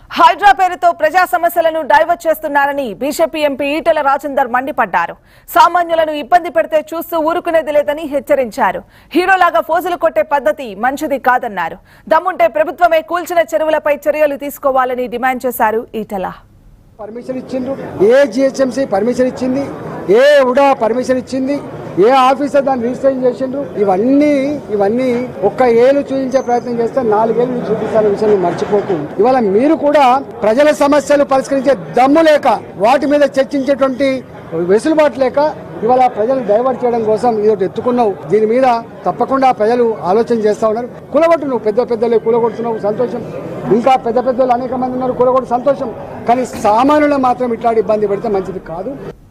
హైడ్రా పేరుతో ప్రజా సమస్యలను డైవర్ట్ చేస్తున్నారని బీజేపీ ఎంపీ ఈటెల రాజేందర్ మండిపడ్డారు సామాన్యులను ఇబ్బంది పెడితే చూస్తూ ఊరుకునేది లేదని హెచ్చరించారు హీరోలాగా ఫోజులు కొట్టే పద్ధతి మంచిది కాదన్నారు దమ్ముంటే ప్రభుత్వమే కూల్చిన చెరువులపై చర్యలు తీసుకోవాలని డిమాండ్ చేశారు ఈటెల పర్మిషన్ ఇచ్చిండ్రు ఏ జిహెచ్ఎంసీ పర్మిషన్ ఇచ్చింది ఏ ఉడా పర్మిషన్ ఇచ్చింది ఏ ఆఫీసర్ దాన్ని రిజిస్ట్రేషన్ చేసిండ్రు ఇవన్నీ ఇవన్నీ ఒక్క ఏళ్ళు చూపించే ప్రయత్నం చేస్తే నాలుగేళ్ళు మీకు చూపిస్తాన విషయం నువ్వు మర్చిపోకు ఇవాళ మీరు కూడా ప్రజల సమస్యలు పరిష్కరించే దమ్ము లేక వాటి మీద చర్చించేటువంటి వెసులుబాటు లేక ఇవాళ ప్రజలు డైవర్ట్ చేయడం కోసం ఇదొకటి ఎత్తుకున్నావు దీని మీద తప్పకుండా ప్రజలు ఆలోచన చేస్తా ఉన్నారు కూలగొట్టు నువ్వు పెద్ద పెద్దలే కూలగొడుతున్నావు సంతోషం ఇంకా పెద్ద పెద్దలు అనేక మంది ఉన్నారు కూలగొట్టు సంతోషం కానీ సామాన్యులు మాత్రం ఇట్లాంటి ఇబ్బంది పెడితే మంచిది కాదు